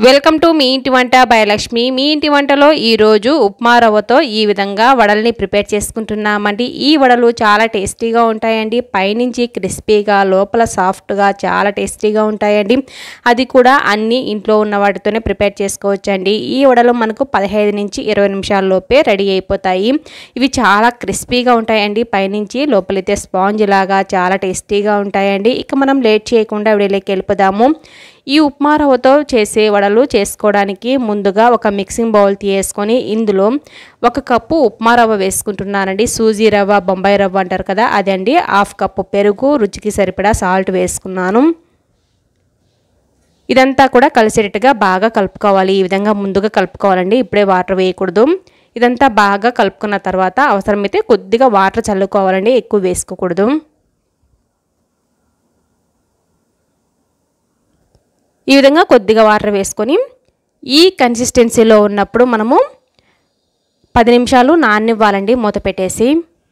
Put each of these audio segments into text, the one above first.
welcome to me ఇంటి వంట by Lakshmi మీ ఇంటి వంటలో ఈరోజు ఉప్మా రవ్వతో ఈ విధంగా వడల్ని ప్రిపేర్ చేసుకుంటున్నామండి ఈ వడలు చాలా టేస్టీగా ఉంటాయండి పైనుంచి క్రిస్పీగా లోపల సాఫ్ట్గా చాలా టేస్టీగా ఉంటాయండి అది కూడా అన్ని ఇంట్లో ఉన్న వాటితోనే ప్రిపేర్ చేసుకోవచ్చండి ఈ వడలు మనకు పదహైదు నుంచి ఇరవై నిమిషాల లోపే రెడీ అయిపోతాయి ఇవి చాలా క్రిస్పీగా ఉంటాయండి పైనుంచి లోపలైతే స్పాంజ్ లాగా చాలా టేస్టీగా ఉంటాయండి ఇక మనం లేట్ చేయకుండా విడిలోకి వెళ్ళిపోదాము ఈ ఉప్మా రవ్వతో చేసే వడలు చేసుకోవడానికి ముందుగా ఒక మిక్సింగ్ బౌల్ తీసుకొని ఇందులో ఒక కప్పు ఉప్మా రవ్వ వేసుకుంటున్నానండి సూజీ రవ్వ బొంబాయి రవ్వ అంటారు కదా అదండి హాఫ్ కప్పు పెరుగు రుచికి సరిపడా సాల్ట్ వేసుకున్నాను ఇదంతా కూడా కలిసేటట్టుగా బాగా కలుపుకోవాలి ఈ విధంగా ముందుగా కలుపుకోవాలండి ఇప్పుడే వాటర్ వేయకూడదు ఇదంతా బాగా కలుపుకున్న తర్వాత అవసరమైతే కొద్దిగా వాటర్ చల్లుకోవాలండి ఎక్కువ వేసుకోకూడదు ఈ విధంగా కొద్దిగా వాటర్ వేసుకొని ఈ కన్సిస్టెన్సీలో ఉన్నప్పుడు మనము పది నిమిషాలు నాననివ్వాలండి మూత పెట్టేసి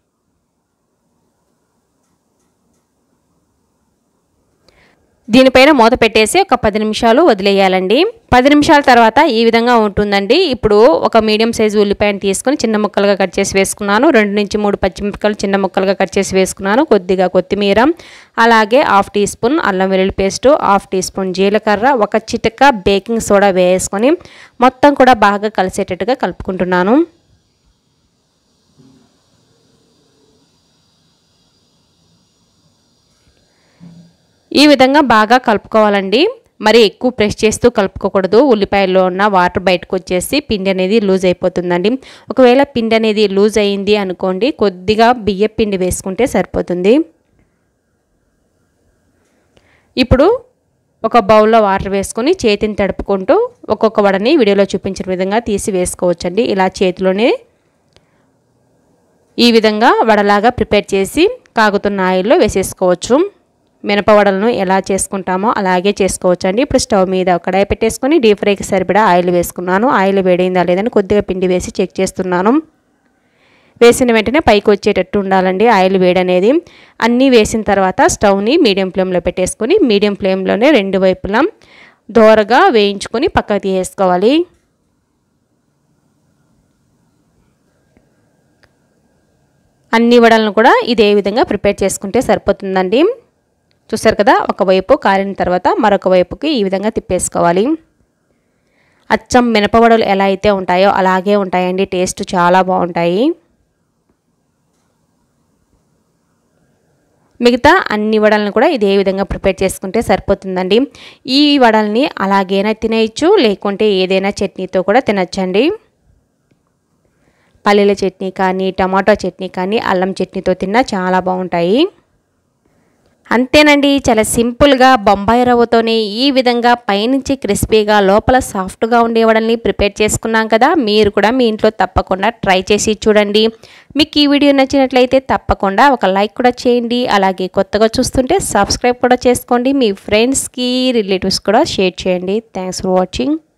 దీనిపైన మూత పెట్టేసి ఒక పది నిమిషాలు వదిలేయాలండి పది నిమిషాల తర్వాత ఈ విధంగా ఉంటుందండి ఇప్పుడు ఒక మీడియం సైజు ఉల్లిపాయను తీసుకొని చిన్న ముక్కలుగా కట్ చేసి వేసుకున్నాను రెండు నుంచి మూడు పచ్చిమిరపకాయలు చిన్న ముక్కలుగా కట్ చేసి వేసుకున్నాను కొద్దిగా కొత్తిమీర అలాగే హాఫ్ టీ స్పూన్ అల్లం వెల్లుల్లి పేస్ట్ హాఫ్ టీ స్పూన్ జీలకర్ర ఒక చిటక బేకింగ్ సోడా వేసుకొని మొత్తం కూడా బాగా కలిసేటట్టుగా కలుపుకుంటున్నాను ఈ విధంగా బాగా కలుపుకోవాలండి మరి ఎక్కువ ప్రెస్ చేస్తూ కలుపుకోకూడదు ఉల్లిపాయల్లో ఉన్న వాటర్ బయటకు వచ్చేసి పిండి అనేది లూజ్ అయిపోతుందండి ఒకవేళ పిండి అనేది లూజ్ అయింది అనుకోండి కొద్దిగా బియ్య పిండి వేసుకుంటే సరిపోతుంది ఇప్పుడు ఒక బౌల్లో వాటర్ వేసుకొని చేతిని తడుపుకుంటూ ఒక్కొక్క వడని వీడియోలో చూపించిన విధంగా తీసి వేసుకోవచ్చండి ఇలా చేతిలోనే ఈ విధంగా వడలాగా ప్రిపేర్ చేసి కాగుతున్న ఆయిల్లో వేసేసుకోవచ్చు మినపవడలను ఎలా చేసుకుంటామో అలాగే చేసుకోవచ్చు అండి ఇప్పుడు స్టవ్ మీద కడాయి పెట్టేసుకొని డీప్ ఫ్రైకి సరిపడా ఆయిల్ వేసుకున్నాను ఆయిల్ వేడైందా లేదని కొద్దిగా పిండి వేసి చెక్ చేస్తున్నాను వేసిన వెంటనే పైకి వచ్చేటట్టు ఉండాలండి ఆయిల్ వేడనేది అన్నీ వేసిన తర్వాత స్టవ్ని మీడియం ఫ్లేమ్లో పెట్టేసుకొని మీడియం ఫ్లేమ్లోనే రెండు వైపులా దోరగా వేయించుకొని పక్కకు తీసేసుకోవాలి అన్ని వడలను కూడా ఇదే విధంగా ప్రిపేర్ చేసుకుంటే సరిపోతుందండి చూసారు కదా ఒకవైపు కాలిన తర్వాత మరొక వైపుకి ఈ విధంగా తిప్పేసుకోవాలి అచ్చం మినపవడలు ఎలా అయితే ఉంటాయో అలాగే ఉంటాయండి టేస్ట్ చాలా బాగుంటాయి మిగతా అన్ని వడలను కూడా ఇదే విధంగా ప్రిపేర్ చేసుకుంటే సరిపోతుందండి ఈ వడల్ని అలాగైనా తినేయచ్చు లేకుంటే ఏదైనా చట్నీతో కూడా తినచ్చండి పల్లీల చట్నీ కానీ టమాటో చట్నీ కానీ అల్లం చట్నీతో తిన్నా చాలా బాగుంటాయి అంతేనండి చాలా సింపుల్గా బొంబాయి రవ్వతోనే ఈ విధంగా పైనుంచి క్రిస్పీగా లోపల సాఫ్ట్గా ఉండేవడల్ని ప్రిపేర్ చేసుకున్నాం కదా మీరు కూడా మీ ఇంట్లో తప్పకుండా ట్రై చేసి చూడండి మీకు ఈ వీడియో నచ్చినట్లయితే తప్పకుండా ఒక లైక్ కూడా చేయండి అలాగే కొత్తగా చూస్తుంటే సబ్స్క్రైబ్ కూడా చేసుకోండి మీ ఫ్రెండ్స్కి రిలేటివ్స్ కూడా షేర్ చేయండి థ్యాంక్స్ ఫర్ వాచింగ్